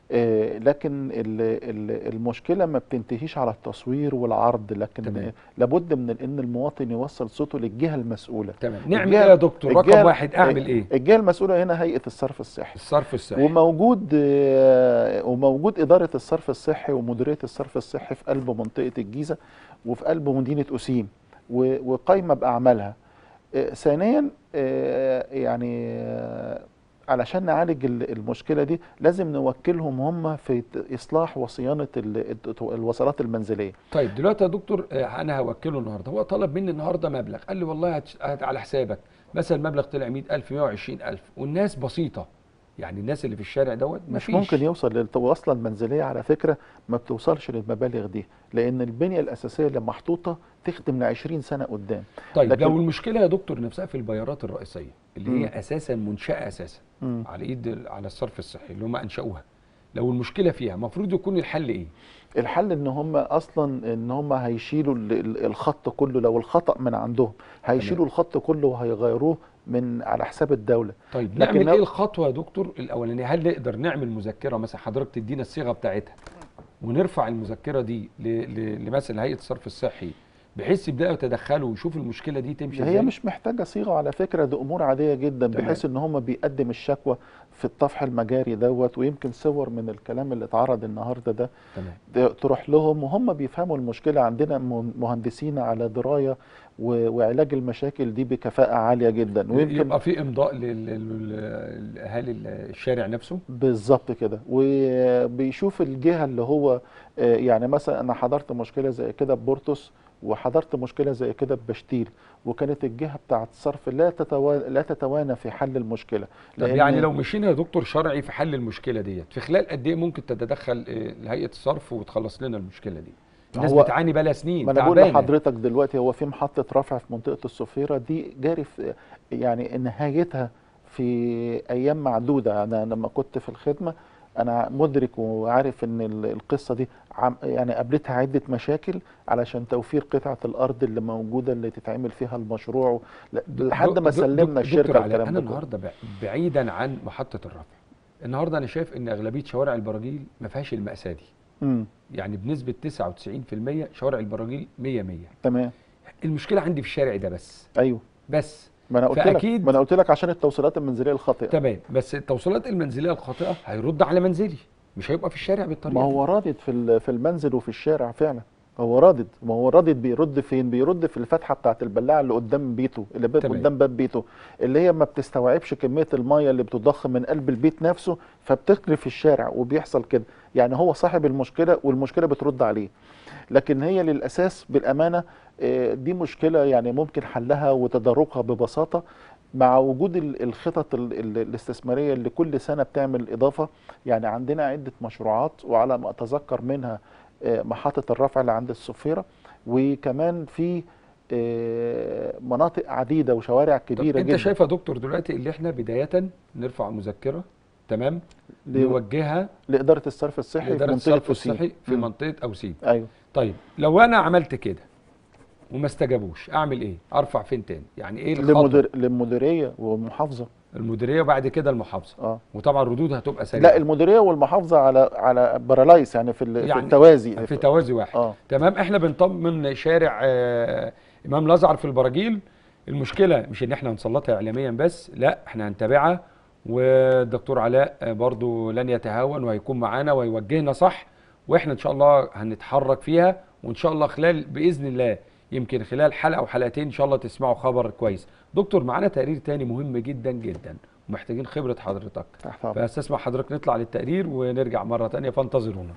آه، لكن ال- ال- المشكله ما بتنتهيش على التصوير والعرض لكن تمام. لابد من ان المواطن يوصل صوته للجهه المسؤوله تمام نعمل الجهة- ايه يا دكتور رقم الجهة- واحد اعمل ايه الجهه المسؤوله هنا هيئه الصرف الصحي الصرف الصحي وموجود آه، وموجود اداره الصرف الصحي ومديريه الصرف الصحي في قلب منطقه الجيزه وفي قلب مدينه اسيم و- وقايمه باعمالها آه، ثانيا آه، يعني آه، علشان نعالج ال- المشكله دي لازم نوكلهم هم في ت- اصلاح وصيانه ال- الت- الوصلات المنزليه طيب دلوقتي يا دكتور آه، انا هوكله النهارده هو طلب مني النهارده مبلغ قال لي والله هت- هت على حسابك مثلا المبلغ طلع 100000 120000 والناس بسيطه يعني الناس اللي في الشارع دوت مش مفيش. ممكن يوصل للوصله المنزليه على فكره ما بتوصلش للمبالغ دي لان البنيه الاساسيه اللي محطوطه تخدم ل 20 سنه قدام طيب لكن- لو المشكله يا دكتور نفسها في البيارات الرئيسيه اللي مم. هي اساسا منشاه اساسا مم. على ايد ال- على الصرف الصحي اللي هم انشاوها لو المشكله فيها المفروض يكون الحل ايه الحل ان هم اصلا ان هم هيشيلوا ال- ال- الخط كله لو الخطا من عندهم هيشيلوا الخط كله وهيغيروه من على حساب الدوله طيب لكن نعمل لو- ايه الخطوه يا دكتور الاولانيه هل نقدر نعمل مذكره مثلا حضرتك تدينا الصيغه بتاعتها ونرفع المذكره دي ل- ل- لمثلا هيئه الصرف الصحي بحيث يبداوا يتدخلوا ويشوفوا المشكله دي تمشي هي ازاي مش محتاجه صيغه على فكره دي امور عاديه جدا تمام. بحيث ان هم بيقدم الشكوى في الطفح المجاري دوت ويمكن صور من الكلام اللي اتعرض النهارده ده تمام ده تروح لهم وهم بيفهموا المشكله عندنا م- مهندسين على درايه و- وعلاج المشاكل دي بكفاءه عاليه جدا ويمكن يبقى في امضاء لل- لل- لاهالي الشارع نفسه بالظبط كده وبيشوف الجهه اللي هو آه، يعني مثلا انا حضرت مشكله زي كده ببورتوس وحضرت مشكله زي كده ببشتيل وكانت الجهه بتاعه الصرف لا تتوانى لا تتوانى في حل المشكله طب يعني لو مشينا يا دكتور شرعي في حل المشكله ديت في خلال قد ايه ممكن تتدخل آه، هيئه الصرف وتخلص لنا المشكله دي الناس هو- بتعاني بقى سنين ما انا بقول تعبانة. لحضرتك دلوقتي هو في محطه رفع في منطقه الصفيره دي جاري في يعني نهايتها في ايام معدوده انا لما كنت في الخدمه انا مدرك وعارف ان ال- القصه دي عم يعني قابلتها عده مشاكل علشان توفير قطعه الارض اللي موجوده اللي تتعمل فيها المشروع لا- لحد ما دك- دك- سلمنا دكتور الشركه علاء، الكلام انا ده كله. النهارده بع- بعيدا عن محطه الرفع النهارده انا شايف ان اغلبيه شوارع البراجيل ما فيهاش المأساة دي امم يعني بنسبه 99% شوارع البراجيل 100 100 تمام المشكله عندي في الشارع ده بس ايوه بس ما انا قلت لك فأكيد- ما انا قلت لك عشان التوصيلات المنزليه الخاطئه تمام بس التوصيلات المنزليه الخاطئه هيرد على منزلي مش هيبقى في الشارع بالطريقه ما دي. هو رادد في ال- في المنزل وفي الشارع فعلا هو رادد ما هو رادد بيرد فين بيرد في الفتحه بتاعت البلاعه اللي قدام بيته اللي باب تمام. قدام باب بيته اللي هي ما بتستوعبش كميه الميه اللي بتضخ من قلب البيت نفسه فبتجري في الشارع وبيحصل كده يعني هو صاحب المشكله والمشكله بترد عليه لكن هي للاساس بالامانه آه، دي مشكله يعني ممكن حلها وتداركها ببساطه مع وجود ال- الخطط ال- ال- الاستثماريه اللي كل سنه بتعمل اضافه يعني عندنا عده مشروعات وعلى ما اتذكر منها آه، محطه الرفع اللي عند الصفيره وكمان في آه، مناطق عديده وشوارع طب كبيره انت جدا شايف يا دكتور دلوقتي اللي احنا بدايه نرفع مذكره تمام ل- نوجهها لاداره الصرف الصحي في لإدارة منطقه الصرف أسيم. الصحي في مم. منطقه اوسيم ايوه طيب لو انا عملت كده وما استجابوش اعمل ايه ارفع فين تاني يعني ايه الخطوه لمدير للمديريه والمحافظه المديريه وبعد كده المحافظه اه وطبعا ردودها هتبقى سريعه لا المديريه والمحافظه على على بارالايس يعني في ال- في يعني التوازي في توازي واحد اه تمام احنا بنطمن شارع آه امام الازهر في البراجيل المشكله مش ان احنا هنسلطها اعلاميا بس لا احنا هنتابعها والدكتور علاء آه، برضو لن يتهاون وهيكون معانا ويوجهنا صح واحنا ان شاء الله هنتحرك فيها وان شاء الله خلال باذن الله يمكن خلال حلقه او حلقتين ان شاء الله تسمعوا خبر كويس دكتور معانا تقرير تاني مهم جدا جدا ومحتاجين خبره حضرتك تحت أمرك. فاستسمع حضرتك نطلع للتقرير ونرجع مره تانية فانتظرونا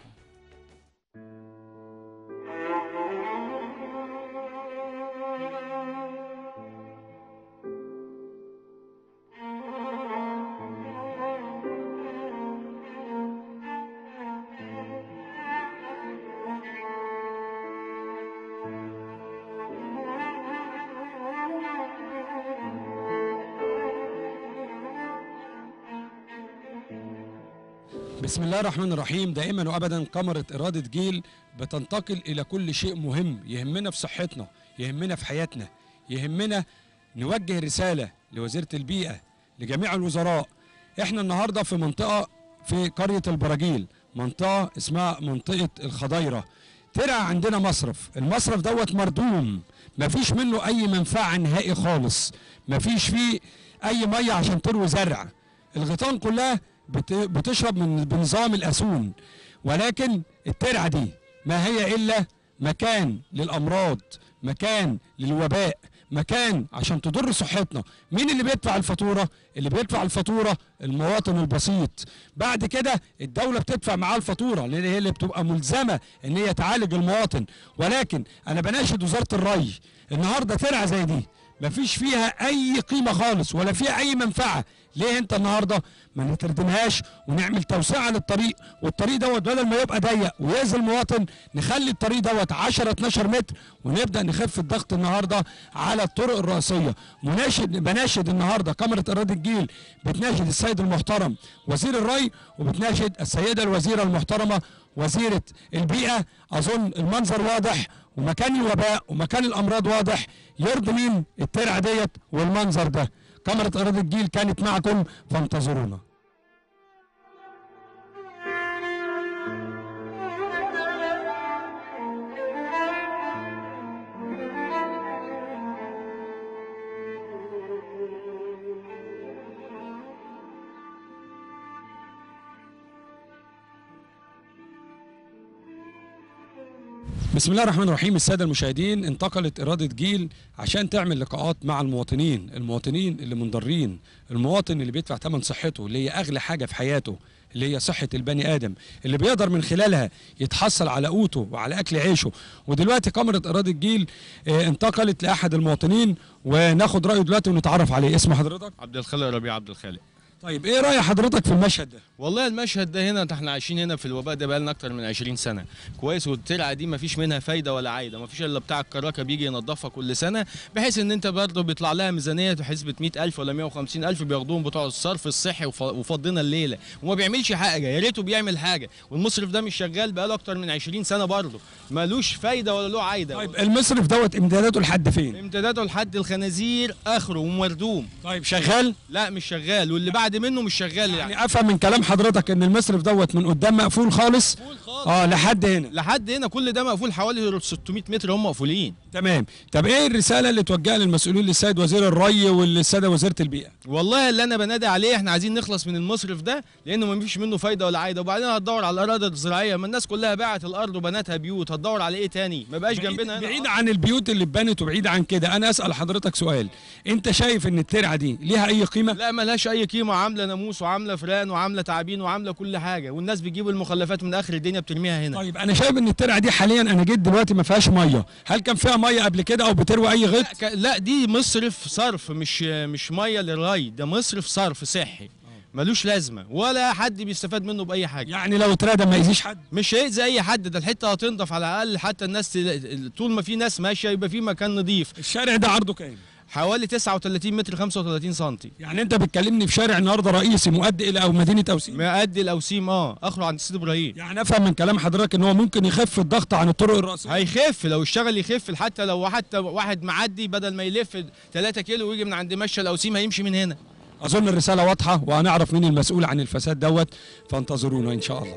بسم الله الرحمن الرحيم دائما وابدا قمرة إرادة جيل بتنتقل إلى كل شيء مهم يهمنا في صحتنا يهمنا في حياتنا يهمنا نوجه رسالة لوزيرة البيئة لجميع الوزراء احنا النهاردة في منطقة في قريه البراجيل منطقه اسمها منطقه الخضيره ترعى عندنا مصرف المصرف دوت مردوم مفيش منه اي منفعه نهائي خالص مفيش فيه اي ميه عشان تروي زرع الغيطان كلها بت- بتشرب من بنظام الاسون ولكن الترعه دي ما هي الا مكان للامراض مكان للوباء مكان عشان تضر صحتنا مين اللي بيدفع الفاتوره اللي بيدفع الفاتوره المواطن البسيط بعد كده الدوله بتدفع معاه الفاتوره لان هي اللي بتبقى ملزمه ان هي تعالج المواطن ولكن انا بناشد وزاره الري النهارده ترعه زي دي مفيش فيها اي قيمه خالص ولا فيها اي منفعه ليه انت النهارده ما نتردمهاش ونعمل توسعه للطريق والطريق دوت بدل ما يبقى ضيق ويأذي المواطن نخلي الطريق دوت 10 12 متر ونبدا نخف الضغط النهارده على الطرق الرئيسيه مناشد بناشد النهارده كاميرا اراده الجيل بتناشد السيد المحترم وزير الري وبتناشد السيده الوزيره المحترمه وزيره البيئه اظن المنظر واضح ومكان الوباء ومكان الامراض واضح يرضي مين الترعه ديت والمنظر ده كاميرا اراده الجيل كانت معكم فانتظرونا بسم الله الرحمن الرحيم الساده المشاهدين انتقلت اراده جيل عشان تعمل لقاءات مع المواطنين المواطنين اللي منضرين المواطن اللي بيدفع ثمن صحته اللي هي اغلى حاجه في حياته اللي هي صحه البني ادم اللي بيقدر من خلالها يتحصل على قوته وعلى اكل عيشه ودلوقتي كاميرا اراده جيل آه، انتقلت لاحد المواطنين وناخد رايه دلوقتي ونتعرف عليه اسم حضرتك عبد الخالق ربيع عبد الخالق طيب ايه راي حضرتك في المشهد ده والله المشهد ده هنا احنا عايشين هنا في الوباء ده بقالنا اكتر من 20 سنه كويس والترعه دي مفيش منها فايده ولا عايده مفيش الا بتاع الكراكه بيجي ينظفها كل سنه بحيث ان انت برضه بيطلع لها ميزانيه بحسبه 100000 ولا 150000 بياخدوهم بتوع الصرف الصحي وف- وفضينا الليله وما بيعملش حاجه يا ريته بيعمل حاجه والمصرف ده مش شغال بقاله اكتر من 20 سنه برضه ملوش فايده ولا له عايده طيب المصرف دوت امداداته لحد فين امتداده لحد الخنازير اخره ومردوم طيب شغال لا مش شغال واللي بعد منه مش شغال يعني, يعني افهم من كلام حضرتك ان المصرف دوت من قدام مقفول خالص اه لحد هنا لحد هنا كل ده مقفول حوالي 600 متر هم مقفولين تمام طب ايه الرساله اللي توجهها للمسؤولين للسيد وزير الري والساده وزيره البيئه والله اللي انا بنادي عليه احنا عايزين نخلص من المصرف ده لانه ما فيش منه فايده ولا عايده وبعدين هتدور على الاراضي الزراعيه ما الناس كلها باعت الارض وبناتها بيوت هتدور على ايه تاني ما بقاش جنبنا هنا بعيد عن البيوت اللي اتبنت وبعيد عن كده انا اسال حضرتك سؤال انت شايف ان الترعه دي ليها اي قيمه لا ملهاش اي قيمه عامله ناموس وعامله فران وعامله تعابين وعامله كل حاجه والناس بتجيب المخلفات من اخر الدنيا بترميها هنا طيب انا شايف ان الترعه دي حاليا انا جيت دلوقتي ما فيهاش ميه هل كان فيها ميه قبل كده او بتروي اي غيط لا, ك- لا دي مصرف صرف مش مش ميه للري ده مصرف صرف صحي ملوش لازمه ولا حد بيستفاد منه باي حاجه يعني لو اترادى ما يأذيش حد مش هيأذي اي حد ده الحته هتنضف على الاقل حتى الناس تل- طول ما في ناس ماشيه يبقى في مكان نظيف الشارع ده عرضه كام حوالي 39 متر 35 سم يعني انت بتكلمني في شارع النهارده رئيسي مؤدي الى او مدينه اوسيم مؤدي الاوسيم اه اخره عند سيد ابراهيم يعني افهم من كلام حضرتك ان هو ممكن يخف الضغط عن الطرق الرئيسيه هيخف لو اشتغل يخف حتى لو حتى واحد معدي بدل ما يلف 3 كيلو ويجي من عند مشى الاوسيم هيمشي من هنا اظن الرساله واضحه وهنعرف مين المسؤول عن الفساد دوت فانتظرونا ان شاء الله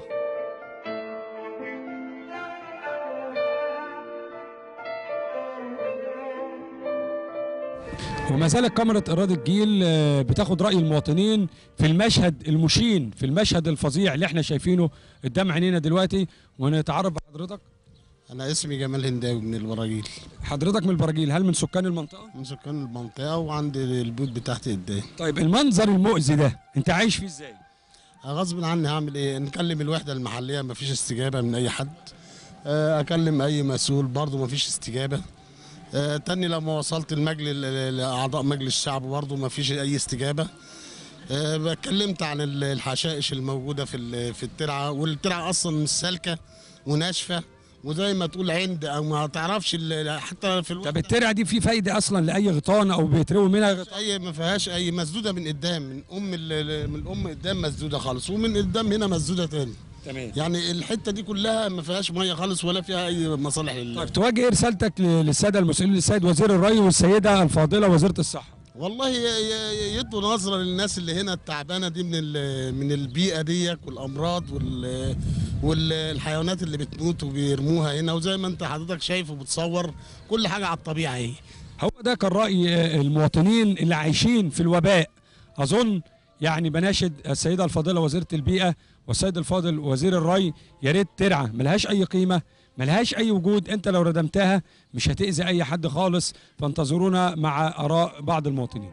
وما زالت كاميرا إرادة الجيل آه، بتاخد رأي المواطنين في المشهد المشين في المشهد الفظيع اللي احنا شايفينه قدام عينينا دلوقتي ونتعرف بحضرتك أنا اسمي جمال هنداوي من البراجيل حضرتك من البراجيل هل من سكان المنطقة؟ من سكان المنطقة وعندي البيوت بتاعتي قدام طيب المنظر المؤذي ده انت عايش فيه ازاي؟ غصب عني هعمل ايه نكلم الوحدة المحلية مفيش استجابة من أي حد آه، أكلم أي مسؤول برضه مفيش استجابة آه، تاني لما وصلت المجلس لأعضاء مجلس الشعب برضه مفيش أي استجابة آه، اتكلمت عن ال- الحشائش الموجودة في ال- في الترعة والترعة أصلا مش سالكة وناشفة وزي ما تقول عند أو ما تعرفش ال- حتى في طب الترعه دي في فايده اصلا لاي غيطان او بيتروي منها غيطان اي ما فيهاش اي مسدوده من قدام من ام ال- من الام قدام مسدوده خالص ومن قدام هنا مسدوده تاني تمام يعني الحته دي كلها ما فيهاش ميه خالص ولا فيها اي مصالح لل طيب توجه ايه رسالتك ل- للساده المسؤولين للسيد وزير الري والسيده الفاضله وزيره الصحه والله ي- ي- يدوا نظره للناس اللي هنا التعبانه دي من ال- من البيئه ديك والامراض وال والحيوانات اللي بتموت وبيرموها هنا وزي ما انت حضرتك شايف وبتصور كل حاجه على الطبيعه اهي هو ده كان رأي آه، المواطنين اللي عايشين في الوباء أظن يعني بناشد السيدة الفاضلة وزيرة البيئة والسيد الفاضل وزير الري يا ريت ترعى ملهاش أي قيمة ملهاش أي وجود أنت لو ردمتها مش هتأذي أي حد خالص فانتظرونا مع آراء بعض المواطنين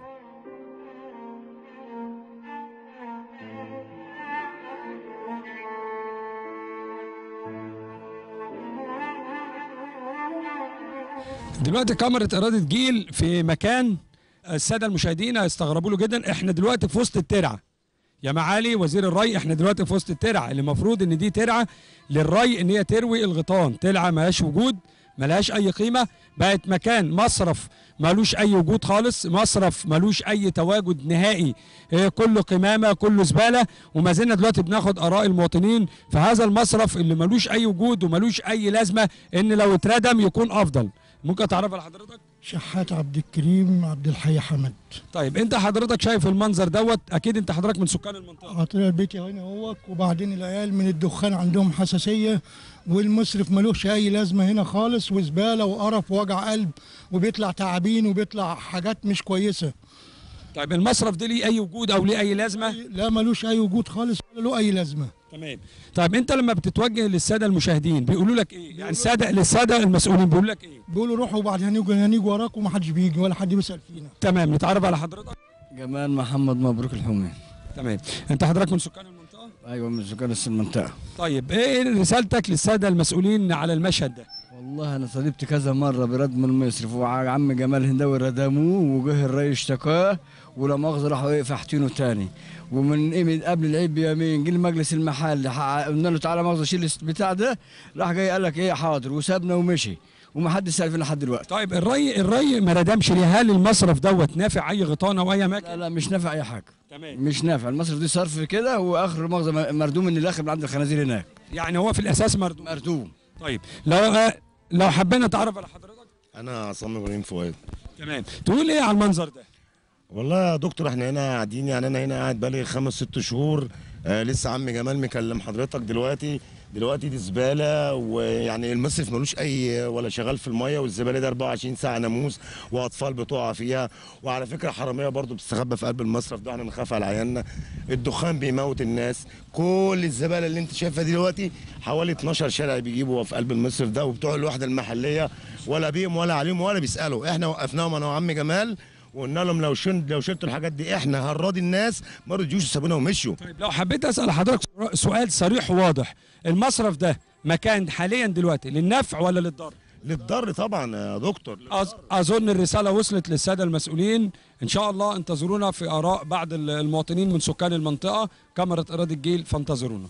دلوقتي كاميرا إرادة جيل في مكان السادة المشاهدين هيستغربوا له جدا احنا دلوقتي في وسط الترعة يا معالي وزير الري احنا دلوقتي في وسط الترعة اللي المفروض ان دي ترعة للري ان هي تروي الغيطان ترعة ملهاش وجود ملهاش اي قيمة بقت مكان مصرف ملوش اي وجود خالص مصرف ملوش اي تواجد نهائي اه، كله قمامة كله زبالة وما زلنا دلوقتي بناخد اراء المواطنين في هذا المصرف اللي ملوش اي وجود وملوش اي لازمة ان لو اتردم يكون افضل ممكن تعرفها لحضرتك شحات عبد الكريم عبد الحي حمد طيب انت حضرتك شايف المنظر دوت اكيد انت حضرتك من سكان المنطقه عطينا بيتي هنا هوك وبعدين العيال من الدخان عندهم حساسيه والمصرف ملوش اي لازمه هنا خالص وزباله وقرف ووجع قلب وبيطلع تعابين وبيطلع حاجات مش كويسه طيب المصرف ده ليه اي وجود او ليه اي لازمه لا ملوش اي وجود خالص ولا له اي لازمه تمام طيب انت لما بتتوجه للساده المشاهدين بيقولوا لك ايه يعني الساده للساده المسؤولين بيقولوا لك ايه بيقولوا روحوا وبعدين هنيجوا هنيجي وراكم ومحدش بيجي ولا حد بيسال فينا تمام نتعرف على حضرتك جمال محمد مبروك الحومي تمام انت حضرتك من سكان المنطقه ايوه من سكان المنطقه طيب ايه رسالتك للساده المسؤولين على المشهد ده والله انا صلبت كذا مره بردم المصرف وعم جمال هنداوي ردموه وجه الرئيس اشتكاه ولا مؤاخذه راحوا ايه فاحتينه تاني ومن قيمة قبل العيد بيومين جه المجلس المحلي ح- قلنا له تعالى مؤاخذه شيل البتاع ده راح جاي قال لك ايه حاضر وسابنا ومشي ومحدش سال فينا لحد دلوقتي طيب الري الري ما ردمش ليه هل المصرف دوت نافع اي غيطان او اي اماكن لا لا مش نافع اي حاجه تمام مش نافع المصرف دي صرف كده واخر مؤاخذه مردوم من الاخر من عند الخنازير هناك يعني هو في الاساس مردوم مردوم طيب لو لو حبينا نتعرف على حضرتك انا عصام ابراهيم فؤاد تمام تقول ايه على المنظر ده والله يا دكتور احنا هنا قاعدين يعني انا هنا قاعد بقالي خمس ست شهور آه لسه عم جمال مكلم حضرتك دلوقتي دلوقتي دي زباله ويعني المصرف ملوش اي ولا شغال في الميه والزباله دي 24 ساعه ناموس واطفال بتقع فيها وعلى فكره حراميه برضو بتستخبى في قلب المصرف ده احنا بنخاف على عيالنا الدخان بيموت الناس كل الزباله اللي انت شايفها دي دلوقتي حوالي 12 شارع بيجيبوا في قلب المصرف ده وبتوع الوحده المحليه ولا بيهم ولا عليهم ولا بيسالوا احنا وقفناهم انا وعم جمال وقلنا لهم لو شلت لو شلتوا الحاجات دي احنا هنراضي الناس ما رضيوش سابونا ومشوا طيب لو حبيت اسال حضرتك سؤال صريح وواضح المصرف ده مكان حاليا دلوقتي للنفع ولا للضر للضر طبعا يا دكتور أظ- اظن الرساله وصلت للساده المسؤولين ان شاء الله انتظرونا في اراء بعض ال- المواطنين من سكان المنطقه كاميرا اراده الجيل فانتظرونا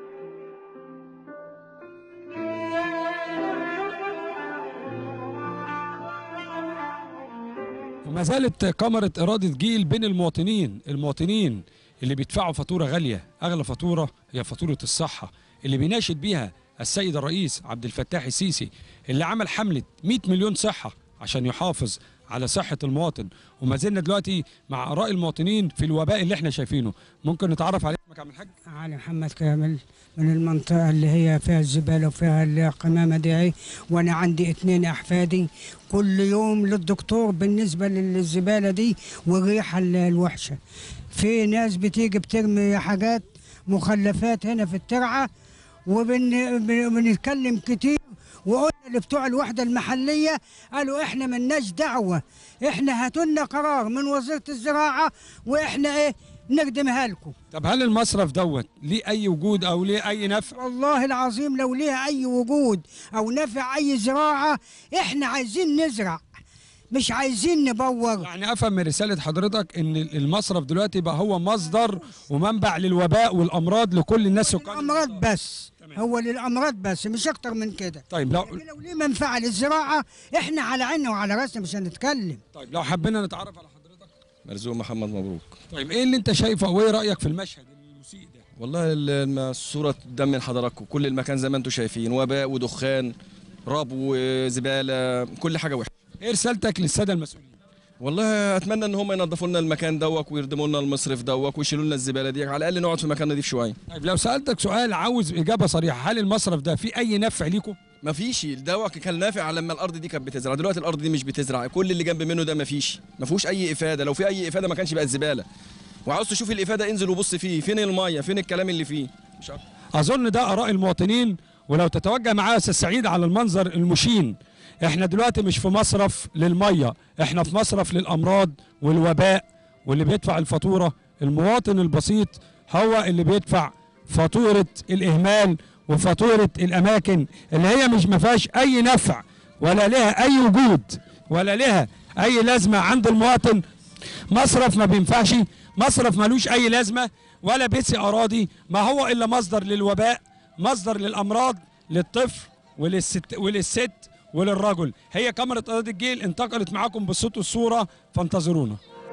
وما زالت كاميرا إرادة جيل بين المواطنين المواطنين اللي بيدفعوا فاتورة غالية أغلى فاتورة هي فاتورة الصحة اللي بيناشد بيها السيد الرئيس عبد الفتاح السيسي اللي عمل حملة 100 مليون صحة عشان يحافظ على صحة المواطن وما زلنا دلوقتي مع آراء المواطنين في الوباء اللي احنا شايفينه ممكن نتعرف عليه اسمك يا عم الحاج علي محمد كامل من المنطقة اللي هي فيها الزبالة وفيها القمامة دي وأنا عندي اتنين أحفادي كل يوم للدكتور بالنسبة للزبالة دي والريحة ال- الوحشة في ناس بتيجي بترمي حاجات مخلفات هنا في الترعة وبنتكلم كتير وقلنا لبتوع الوحدة المحلية قالوا احنا ملناش دعوة احنا هاتولنا قرار من وزيرة الزراعة واحنا ايه نقدمها لكم طب هل المصرف دوت ليه أي وجود أو ليه أي نفع؟ والله العظيم لو ليها اي وجود او نفع اي زراعه احنا عايزين نزرع مش عايزين نبور يعني افهم من رساله حضرتك ان المصرف دلوقتي بقى هو مصدر ومنبع للوباء والامراض لكل الناس سكان الامراض بس هو للامراض بس مش اكتر من كده طيب لو لو ليه منفعه للزراعه احنا على عيننا وعلى راسنا مش هنتكلم طيب لو حبينا نتعرف على حضرتك مرزوق محمد مبروك طيب ايه اللي انت شايفه وايه رايك في المشهد المسيء ده والله ال- الم- الصورة قدام من حضراتكم كل المكان زي ما انتم شايفين وباء ودخان رب وزبالة كل حاجة وحشة ايه رسالتك للساده المسؤولين والله اتمنى ان هم ينظفوا لنا المكان دوك ويردموا لنا المصرف دوك ويشيلوا لنا الزباله دي على الاقل نقعد في مكان نضيف شويه طيب لو سالتك سؤال عاوز اجابه صريحه هل المصرف ده فيه اي نفع ليكم مفيش الدواء كان نافع لما الارض دي كانت بتزرع دلوقتي الارض دي مش بتزرع كل اللي جنب منه ده مفيش ما فيهوش اي افاده لو في اي افاده ما كانش بقت زباله وعاوز تشوف الافاده انزل وبص فيه فين الميه فين الكلام اللي فيه مش اكتر اظن ده اراء المواطنين ولو تتوجه معايا يا استاذ سعيد على المنظر المشين احنا دلوقتي مش في مصرف للميه احنا في مصرف للامراض والوباء واللي بيدفع الفاتوره المواطن البسيط هو اللي بيدفع فاتوره الاهمال وفاتوره الاماكن اللي هي مش ما فيهاش اي نفع ولا لها اي وجود ولا لها اي لازمه عند المواطن مصرف ما بينفعش مصرف ملوش اي لازمه ولا بيسي اراضي ما هو الا مصدر للوباء مصدر للامراض للطفل وللست وللست وللرجل هي كاميرا اراضي الجيل انتقلت معاكم بالصوت والصوره فانتظرونا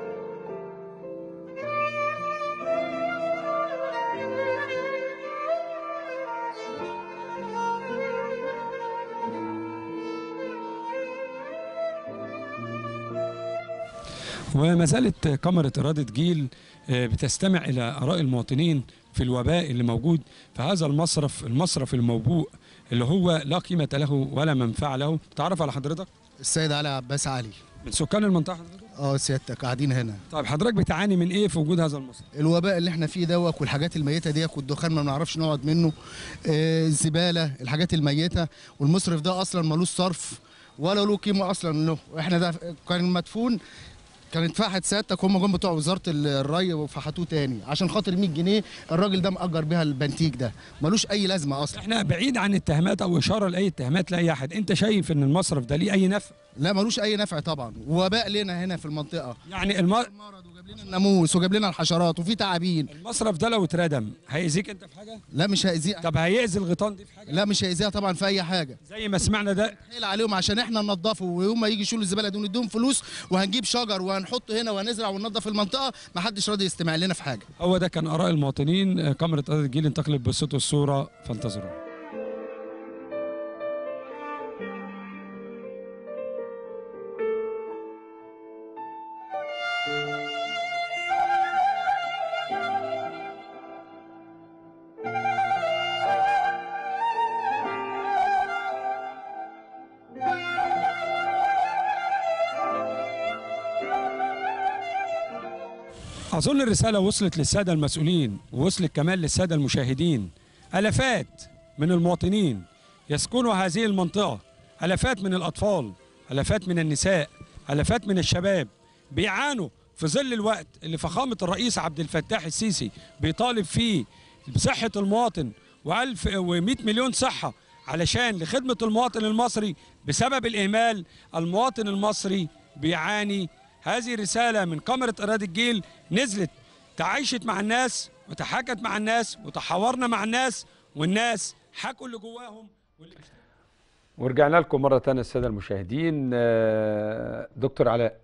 وما زالت كاميرا إرادة جيل آه، بتستمع إلى آراء المواطنين في الوباء اللي موجود في هذا المصرف المصرف الموبوء اللي هو لا قيمة له ولا منفعة له تعرف على حضرتك السيد علي عباس علي من سكان المنطقة حضرتك اه سيادتك قاعدين هنا طيب حضرتك بتعاني من إيه في وجود هذا المصرف الوباء اللي احنا فيه دوت والحاجات الميته ديت والدخان ما بنعرفش نقعد منه آه الزباله الحاجات الميته والمصرف ده اصلا ملوش صرف ولا له قيمه اصلا له احنا ده كان مدفون كانت فحت سيادتك هم جم بتوع وزاره الري وفحتوه تاني عشان خاطر 100 جنيه الراجل ده مأجر بيها البنتيج ده ملوش اي لازمه اصلا احنا بعيد عن التهمات او اشاره لاي اتهامات لاي احد انت شايف ان المصرف ده ليه اي نفع لا ملوش اي نفع طبعا وباء لنا هنا في المنطقه يعني الم... الناموس وجاب لنا الحشرات وفي تعابين المصرف ده لو اتردم هيأذيك انت في حاجه لا مش هيأذيها طب هيأذي الغيطان دي في حاجه لا مش هيأذيها طبعا في اي حاجه زي ما سمعنا ده حيل عليهم عشان احنا ننضفه ويوم ما يجي يشيلوا الزباله دي ونديهم فلوس وهنجيب شجر وهنحطه هنا وهنزرع وننضف المنطقه ما حدش راضي يستمع لنا في حاجه هو ده كان اراء المواطنين آه، كاميرا إرادة الجيل انتقلت بالصوت والصوره فانتظروا أظن الرسالة وصلت للسادة المسؤولين ووصلت كمان للسادة المشاهدين ألفات من المواطنين يسكنوا هذه المنطقة ألفات من الأطفال ألفات من النساء ألفات من الشباب بيعانوا في ظل الوقت اللي فخامة الرئيس عبد الفتاح السيسي بيطالب فيه بصحة المواطن وألف ومئة مليون صحة علشان لخدمة المواطن المصري بسبب الإهمال المواطن المصري بيعاني هذه رسالة من كاميرا إرادة الجيل نزلت تعايشت مع الناس وتحاكت مع الناس وتحاورنا مع الناس والناس حكوا اللي جواهم واللي ورجعنا لكم مرة تانية السادة المشاهدين آه، دكتور علاء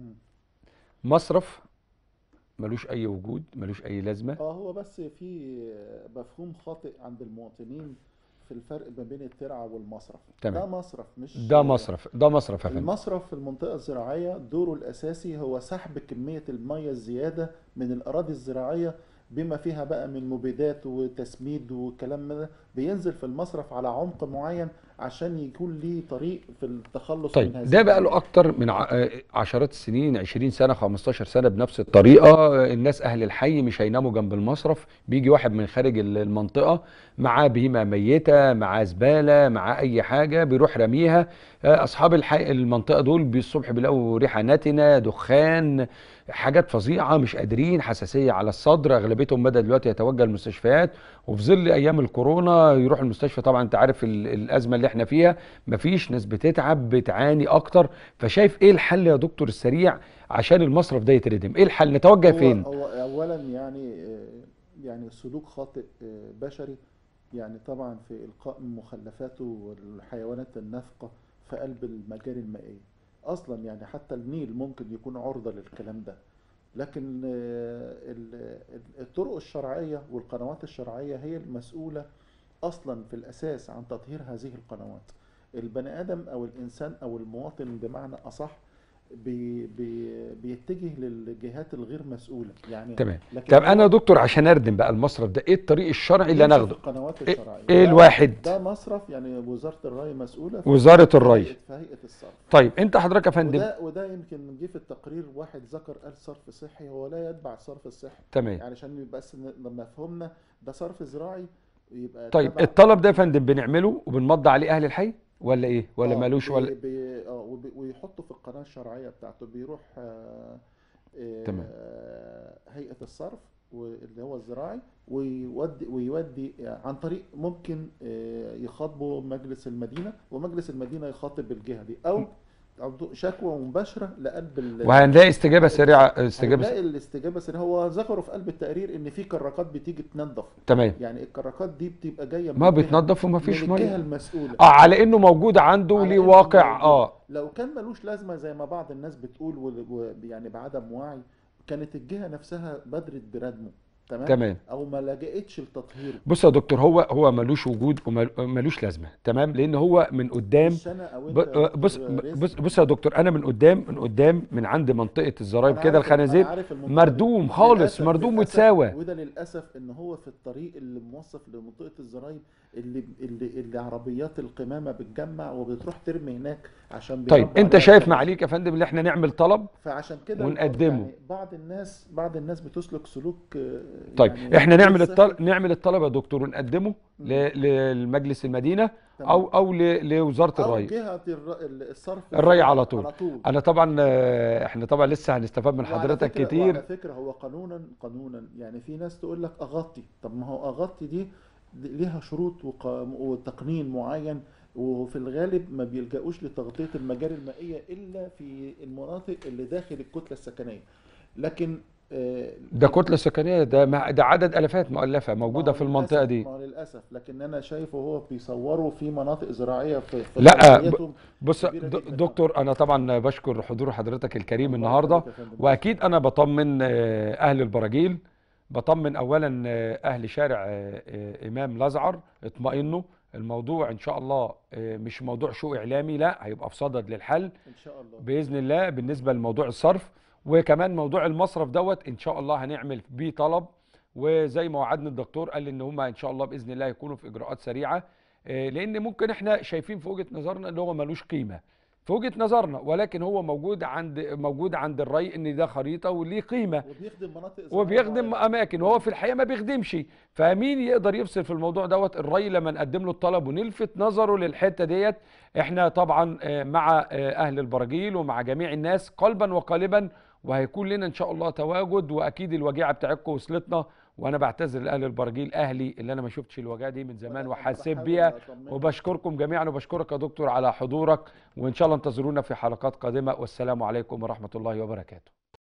مصرف ملوش أي وجود ملوش أي لازمة اه هو بس في مفهوم خاطئ عند المواطنين في الفرق ما بين الترعه والمصرف تمام. ده مصرف مش ده مصرف ده مصرف يا فندم المصرف في المنطقة الزراعية دوره الأساسي هو سحب كمية المية الزيادة من الأراضي الزراعية بما فيها بقى من مبيدات وتسميد وكلام ده بينزل في المصرف على عمق معين عشان يكون ليه طريق في التخلص من طيب هذه ده بقى له اكتر من ع- آه، عشرات السنين 20 سنه 15 سنه بنفس الطريقه آه، الناس اهل الحي مش هيناموا جنب المصرف بيجي واحد من خارج ال- المنطقه معاه بهيمه ميته معاه زباله معاه اي حاجه بيروح راميها آه، اصحاب الحي المنطقه دول بالصبح بيلاقوا ريحه نتنه دخان حاجات فظيعه مش قادرين حساسيه على الصدر اغلبيتهم بدا دلوقتي يتوجه المستشفيات وفي ظل ايام الكورونا يروح المستشفى طبعا انت عارف ال- الازمه اللي احنا فيها مفيش ناس بتتعب بتعاني اكتر فشايف ايه الحل يا دكتور السريع عشان المصرف ده يتردم ايه الحل نتوجه هو فين هو اولا يعني آه، يعني سلوك خاطئ آه، بشري يعني طبعا في القاء مخلفاته والحيوانات النافقه في قلب المجاري المائيه اصلا يعني حتى النيل ممكن يكون عرضه للكلام ده لكن آه، ال- ال- الطرق الشرعيه والقنوات الشرعيه هي المسؤوله اصلا في الاساس عن تطهير هذه القنوات البني ادم او الانسان او المواطن بمعنى اصح بي بي بيتجه للجهات الغير مسؤوله يعني تمام لكن طب هو انا يا دكتور عشان اردم بقى المصرف ده ايه الطريق الشرعي اللي يمشي ناخده في القنوات ايه, الشرعيه إيه ده- الواحد ده مصرف يعني وزاره الري مسؤوله في- وزارة في الري. هيئة- في هيئه الصرف طيب انت حضرتك يا فندم وده وده يمكن جه في التقرير واحد ذكر قال صرف صحي هو لا يتبع الصرف الصحي تمام. يعني عشان يبقى بس ن- لما فهمنا ده صرف زراعي يبقى طيب تبع- الطلب ده يا فندم بنعمله وبنمضي عليه اهل الحي ولا ايه ولا آه، مالوش بي- ولا بي اه وبي- ويحطوا في القناه الشرعيه بتاعته بيروح آه آه تمام. هيئه الصرف واللي هو الزراعي ويودي ويودي عن طريق ممكن آه يخاطبوا مجلس المدينه ومجلس المدينه يخاطب الجهه دي او أو شكوى مباشره لقلب ال- وهنلاقي استجابه سريعه استجابه هنلاقي س... الاستجابه سريعه هو ذكروا في قلب التقرير ان في كراكات بتيجي تنظف تمام. يعني الكراكات دي بتبقى جايه من ما الجهة- بتنظف وما فيش من الجهه ميه المسؤوله اه على انه موجود عنده على ليه إنه واقع موجود. اه لو كان ملوش لازمه زي ما بعض الناس بتقول وال- و- يعني بعدم وعي كانت الجهه نفسها بادرت بردمه تمام تمام. او ما لجأتش لتطهيره بص يا دكتور هو هو ملوش وجود وملوش لازمه تمام لان هو من قدام مش أنا أو أنت ب- يا دكتور بص رزق. بص بص يا دكتور انا من قدام من قدام من عند منطقه الزرايب أنا كده عارف- أنا الخنازير عارف المنطقة دي. مردوم خالص للأسف- مردوم للأسف- وتساوى وده للاسف ان هو في الطريق اللي موصف لمنطقه الزرايب اللي اللي اللي عربيات القمامه بتجمع وبتروح ترمي هناك عشان طيب بيربوا انت عليها شايف القمامة. معاليك يا فندم ان احنا نعمل طلب فعشان كده ونقدمه. يعني بعض الناس بعض الناس بتسلك سلوك آه، طيب يعني احنا نعمل غير الطلب نعمل الطلب يا دكتور ونقدمه ل- لمجلس المدينه او او ل- لوزاره او الري جهه الر- الصرف الري على طول. على طول انا طبعا آه، احنا طبعا لسه هنستفاد من وعلى حضرتك فكرة كتير وعلى فكره هو قانونا قانونا يعني في ناس تقول لك اغطي طب ما هو اغطي دي دي ليها شروط وق- وتقنين معين وفي الغالب ما بيلجأوش لتغطية المجاري المائية إلا في المناطق اللي داخل الكتلة السكنية لكن آه، ده كتله سكنيه ده مع- ده عدد الافات مؤلفه موجوده في المنطقه للأسف- دي ما هو للأسف لكن أنا شايفه هو بيصوروا في مناطق زراعية في, في لا خلفيتهم ب- بص كبيرة د- جداً. دكتور انا طبعا بشكر حضور حضرتك الكريم الله النهارده يخليك يا فندم. واكيد انا بطمن آه، اهل البراجيل بطمن اولا آه، اهل شارع آه، آه، امام لزعر اطمئنوا الموضوع ان شاء الله آه، مش موضوع شو اعلامي لا هيبقى في صدد للحل إن شاء الله باذن الله بالنسبه لموضوع الصرف وكمان موضوع المصرف دوت ان شاء الله هنعمل بيه طلب وزي ما وعدنا الدكتور قال ان هم ان شاء الله باذن الله يكونوا في اجراءات سريعه آه، لان ممكن احنا شايفين في وجهه نظرنا ان هو ملوش قيمه في وجهه نظرنا ولكن هو موجود عند موجود عند الري ان ده خريطه وليه قيمه وبيخدم مناطق زراعية وبيخدم معينة. اماكن وهو في الحقيقه ما بيخدمش فمين يقدر يفصل في الموضوع دوت الري لما نقدم له الطلب ونلفت نظره للحته ديت احنا طبعا آه، مع آه، اهل البراجيل ومع جميع الناس قلبا وقالبا وهيكون لنا ان شاء الله تواجد واكيد الوجيعه بتاعتكم وصلتنا وانا بعتذر لاهل البراجيل اهلي اللي انا ما شفتش الوجيعه دي من زمان وحسيت بحاول بيها أطمنهم. وبشكركم جميعا وبشكرك يا دكتور على حضورك وان شاء الله انتظرونا في حلقات قادمه والسلام عليكم ورحمه الله وبركاته